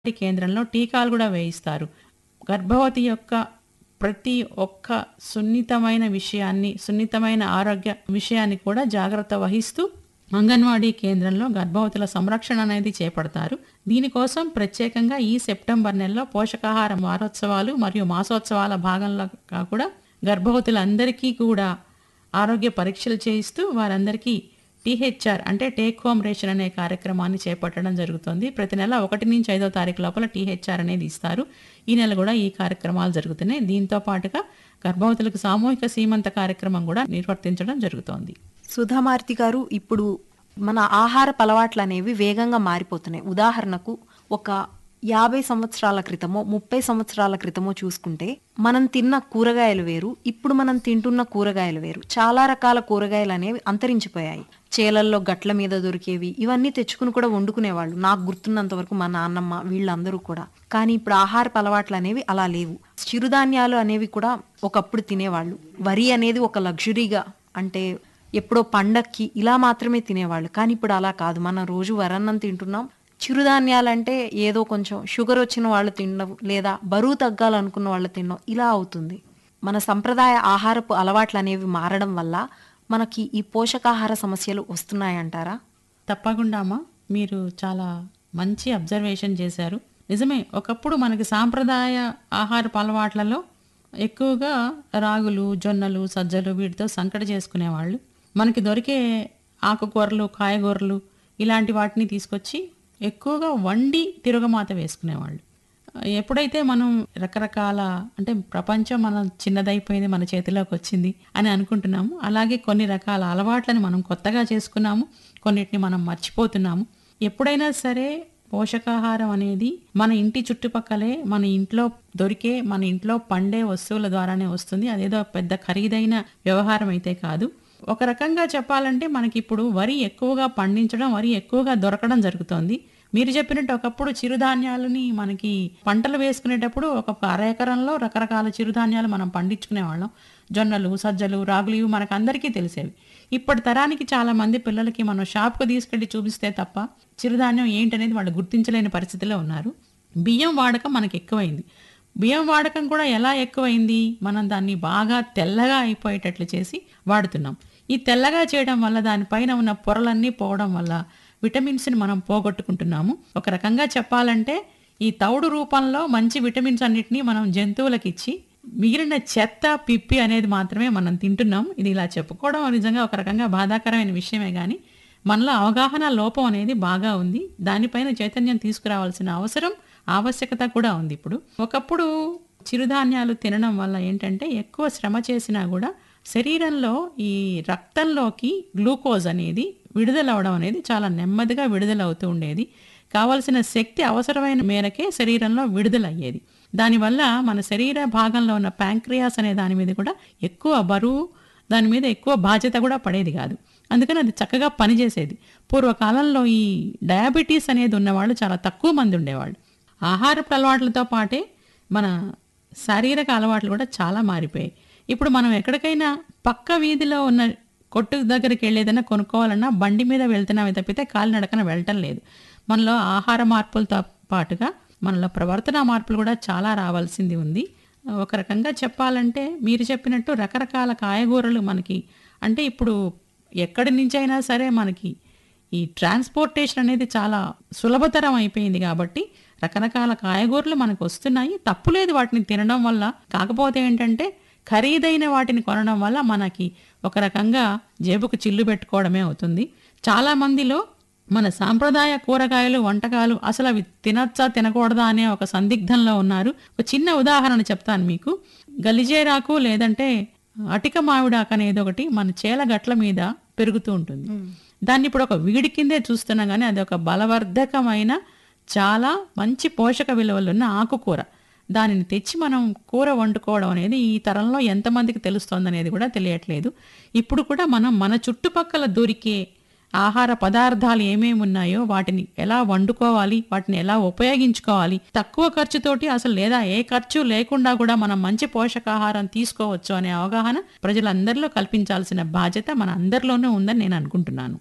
అంగన్వాడీ కేంద్రంలో టీకాలు కూడా వేయిస్తారు గర్భవతి యొక్క ప్రతి ఒక్క సున్నితమైన విషయాన్ని సున్నితమైన ఆరోగ్య విషయాన్ని కూడా జాగ్రత్త వహిస్తూ అంగన్వాడీ కేంద్రంలో గర్భవతుల సంరక్షణ అనేది చేపడతారు దీనికోసం ప్రత్యేకంగా ఈ సెప్టెంబర్ నెలలో పోషకాహార వారోత్సవాలు మరియు మాసోత్సవాల భాగంలో కూడా గర్భవతులందరికీ కూడా ఆరోగ్య పరీక్షలు చేయిస్తూ వారందరికీ టీహెచ్ఆర్ అంటే టేక్ హోమ్ రేషన్ అనే కార్యక్రమాన్ని చేపట్టడం జరుగుతుంది ప్రతి నెల ఒకటి నుంచి ఐదో తారీఖు లోపల టీహెచ్ఆర్ అనేది ఇస్తారు ఈ నెల కూడా ఈ కార్యక్రమాలు జరుగుతున్నాయి దీంతో పాటుగా గర్భవతులకు సామూహిక సీమంత కార్యక్రమం కూడా నిర్వర్తించడం జరుగుతోంది సుధామార్తి గారు ఇప్పుడు మన ఆహారపు అలవాట్లు అనేవి వేగంగా మారిపోతున్నాయి ఉదాహరణకు ఒక యాభై సంవత్సరాల క్రితమో ముప్పై సంవత్సరాల క్రితమో చూసుకుంటే మనం తిన్న కూరగాయలు వేరు ఇప్పుడు మనం తింటున్న కూరగాయలు వేరు చాలా రకాల కూరగాయలు అనేవి అంతరించిపోయాయి చేలల్లో గట్ల మీద దొరికేవి ఇవన్నీ తెచ్చుకుని కూడా వండుకునేవాళ్ళు నాకు గుర్తున్నంత వరకు మా నాన్నమ్మ వీళ్ళందరూ కూడా కానీ ఇప్పుడు ఆహారపు అలవాట్లు అనేవి అలా లేవు చిరుధాన్యాలు అనేవి కూడా ఒకప్పుడు తినేవాళ్ళు వరి అనేది ఒక లగ్జరీగా అంటే ఎప్పుడో పండక్కి ఇలా మాత్రమే తినేవాళ్ళు కానీ ఇప్పుడు అలా కాదు మనం రోజు వరన్నం తింటున్నాం చిరుధాన్యాలంటే ఏదో కొంచెం షుగర్ వచ్చిన వాళ్ళు తినడం లేదా బరువు తగ్గాలనుకున్న వాళ్ళు తినడం ఇలా అవుతుంది మన సంప్రదాయ ఆహారపు అలవాట్లు అనేవి మారడం వల్ల మనకి ఈ పోషకాహార సమస్యలు వస్తున్నాయంటారా తప్పకుండా అమ్మా మీరు చాలా మంచి అబ్జర్వేషన్ చేశారు నిజమే ఒకప్పుడు మనకి సాంప్రదాయ ఆహారపు అలవాట్లలో ఎక్కువగా రాగులు జొన్నలు సజ్జలు వీటితో సంకట చేసుకునేవాళ్ళు మనకి దొరికే ఆకుకూరలు కాయగూరలు ఇలాంటి వాటిని తీసుకొచ్చి ఎక్కువగా వండి తిరగమాత వేసుకునేవాళ్ళు ఎప్పుడైతే మనం రకరకాల అంటే ప్రపంచం మనం చిన్నదైపోయింది మన చేతిలోకి వచ్చింది అని అనుకుంటున్నాము అలాగే కొన్ని రకాల అలవాట్లను మనం కొత్తగా చేసుకున్నాము కొన్నిటిని మనం మర్చిపోతున్నాము ఎప్పుడైనా సరే పోషకాహారం అనేది మన ఇంటి చుట్టుపక్కలే మన ఇంట్లో దొరికే మన ఇంట్లో పండే వస్తువుల ద్వారానే వస్తుంది అదేదో పెద్ద ఖరీదైన వ్యవహారం అయితే కాదు ఒక రకంగా చెప్పాలంటే మనకి ఇప్పుడు వరి ఎక్కువగా పండించడం వరి ఎక్కువగా దొరకడం జరుగుతోంది మీరు చెప్పినట్టు ఒకప్పుడు చిరుధాన్యాలని మనకి పంటలు వేసుకునేటప్పుడు ఒక అర ఎకరంలో రకరకాల చిరుధాన్యాలు మనం పండించుకునేవాళ్ళం జొన్నలు సజ్జలు రాగులు ఇవి మనకు అందరికీ తెలిసేవి ఇప్పటి తరానికి చాలా మంది పిల్లలకి మనం షాప్కు తీసుకెళ్లి చూపిస్తే తప్ప చిరుధాన్యం ఏంటనేది వాళ్ళు గుర్తించలేని పరిస్థితిలో ఉన్నారు బియ్యం వాడకం మనకి ఎక్కువైంది బియ్యం వాడకం కూడా ఎలా ఎక్కువైంది మనం దాన్ని బాగా తెల్లగా అయిపోయేటట్లు చేసి వాడుతున్నాం ఈ తెల్లగా చేయడం వల్ల దానిపైన ఉన్న పొరలన్నీ పోవడం వల్ల విటమిన్స్ని మనం పోగొట్టుకుంటున్నాము ఒక రకంగా చెప్పాలంటే ఈ తౌడు రూపంలో మంచి విటమిన్స్ అన్నిటినీ మనం జంతువులకు ఇచ్చి మిగిలిన చెత్త పిప్పి అనేది మాత్రమే మనం తింటున్నాం ఇది ఇలా చెప్పుకోవడం నిజంగా ఒక రకంగా బాధాకరమైన విషయమే కానీ మనలో అవగాహన లోపం అనేది బాగా ఉంది దానిపైన చైతన్యం తీసుకురావాల్సిన అవసరం ఆవశ్యకత కూడా ఉంది ఇప్పుడు ఒకప్పుడు చిరుధాన్యాలు తినడం వల్ల ఏంటంటే ఎక్కువ శ్రమ చేసినా కూడా శరీరంలో ఈ రక్తంలోకి గ్లూకోజ్ అనేది విడుదలవడం అనేది చాలా నెమ్మదిగా విడుదలవుతూ ఉండేది కావలసిన శక్తి అవసరమైన మేరకే శరీరంలో విడుదలయ్యేది దానివల్ల మన శరీర భాగంలో ఉన్న ప్యాంక్రియాస్ అనే దాని మీద కూడా ఎక్కువ బరువు దాని మీద ఎక్కువ బాధ్యత కూడా పడేది కాదు అందుకని అది చక్కగా పనిచేసేది పూర్వకాలంలో ఈ డయాబెటీస్ అనేది ఉన్నవాళ్ళు చాలా తక్కువ మంది ఉండేవాళ్ళు ఆహారపు అలవాట్లతో పాటే మన శారీరక అలవాట్లు కూడా చాలా మారిపోయాయి ఇప్పుడు మనం ఎక్కడికైనా పక్క వీధిలో ఉన్న కొట్టు దగ్గరికి వెళ్ళేదైనా కొనుక్కోవాలన్నా బండి మీద వెళ్తున్నామే తప్పితే కాలినడకన వెళ్ళటం లేదు మనలో ఆహార మార్పులతో పాటుగా మనలో ప్రవర్తన మార్పులు కూడా చాలా రావాల్సింది ఉంది ఒక రకంగా చెప్పాలంటే మీరు చెప్పినట్టు రకరకాల కాయగూరలు మనకి అంటే ఇప్పుడు ఎక్కడి నుంచి అయినా సరే మనకి ఈ ట్రాన్స్పోర్టేషన్ అనేది చాలా సులభతరం అయిపోయింది కాబట్టి రకరకాల కాయగూరలు మనకు వస్తున్నాయి తప్పులేదు వాటిని తినడం వల్ల కాకపోతే ఏంటంటే ఖరీదైన వాటిని కొనడం వల్ల మనకి ఒక రకంగా జేబుకు చిల్లు పెట్టుకోవడమే అవుతుంది చాలా మందిలో మన సాంప్రదాయ కూరగాయలు వంటకాలు అసలు అవి తినచ్చా తినకూడదా అనే ఒక సందిగ్ధంలో ఉన్నారు ఒక చిన్న ఉదాహరణ చెప్తాను మీకు గలిజేరాకు లేదంటే అటిక మామిడాకు అనేది ఒకటి మన చేల గట్ల మీద పెరుగుతూ ఉంటుంది దాన్ని ఇప్పుడు ఒక వీడి కిందే చూస్తున్నాం కానీ అది ఒక బలవర్ధకమైన చాలా మంచి పోషక విలువలు ఉన్న ఆకుకూర దానిని తెచ్చి మనం కూర వండుకోవడం అనేది ఈ తరంలో ఎంతమందికి తెలుస్తోంది అనేది కూడా తెలియట్లేదు ఇప్పుడు కూడా మనం మన చుట్టుపక్కల దొరికే ఆహార పదార్థాలు ఏమేమి ఉన్నాయో వాటిని ఎలా వండుకోవాలి వాటిని ఎలా ఉపయోగించుకోవాలి తక్కువ ఖర్చుతోటి అసలు లేదా ఏ ఖర్చు లేకుండా కూడా మనం మంచి పోషకాహారం తీసుకోవచ్చు అనే అవగాహన ప్రజలందరిలో కల్పించాల్సిన బాధ్యత మన అందరిలోనూ ఉందని నేను అనుకుంటున్నాను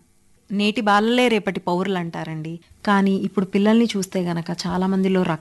నేటి బాలలే రేపటి పౌరులు అంటారండి కానీ ఇప్పుడు పిల్లల్ని చూస్తే గనక చాలా మందిలో